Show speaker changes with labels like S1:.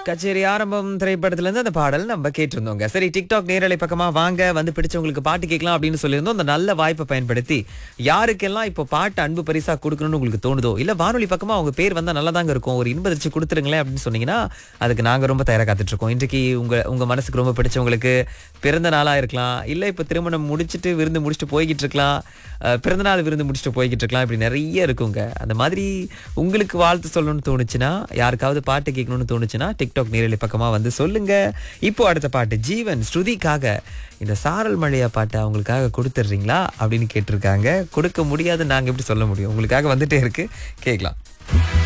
S1: கச்சேரி ஆரம்பம் திரைப்படத்துல இருந்து அந்த பாடல் நம்ம கேட்டிருந்தோங்க சரி டிக்டாக் நேரலை பக்கமா வாங்க வந்து பிடிச்சவங்களுக்கு பாட்டு கேட்கலாம் அப்படின்னு சொல்லியிருந்தோம் அந்த நல்ல வாய்ப்பை பயன்படுத்தி யாருக்கெல்லாம் இப்போ பாட்டு அன்பு பரிசா கொடுக்கணும்னு உங்களுக்கு தோணுதோ இல்ல வானொலி பக்கமா அவங்க பேர் வந்தா நல்லதாங்க இருக்கும் ஒரு இன்பதிச்சு கொடுத்துருங்களேன் அப்படின்னு சொன்னீங்கன்னா அதுக்கு நாங்க ரொம்ப தயாரா காத்துட்டு இருக்கோம் இன்றைக்கு உங்க உங்க மனசுக்கு ரொம்ப பிடிச்சவங்களுக்கு பிறந்த நாளா இருக்கலாம் இல்ல இப்ப திருமணம் முடிச்சிட்டு விருந்து முடிச்சுட்டு போய்கிட்டு இருக்கலாம் அஹ், பிறந்த நாள் விருந்து முடிச்சுட்டு போய்கிட்டு இருக்கலாம் இப்படி நிறைய இருக்குங்க அந்த மாதிரி உங்களுக்கு வாழ்த்து சொல்லணும்னு தோணுச்சுன்னா யாருக்காவது பாட்டு கேட்கணும்னு தோணுச்சுன்னா டிக்டாக் நேரலை பக்கமா வந்து சொல்லுங்க இப்போ அடுத்த பாட்டு ஜீவன் ஸ்ருதிக்காக இந்த சாரல் மழையா பாட்டை அவங்களுக்காக கொடுத்துட்றீங்களா அப்படின்னு கேட்டிருக்காங்க கொடுக்க முடியாது நாங்க எப்படி சொல்ல முடியும் உங்களுக்காக வந்துட்டே இருக்கு கேட்கலாம்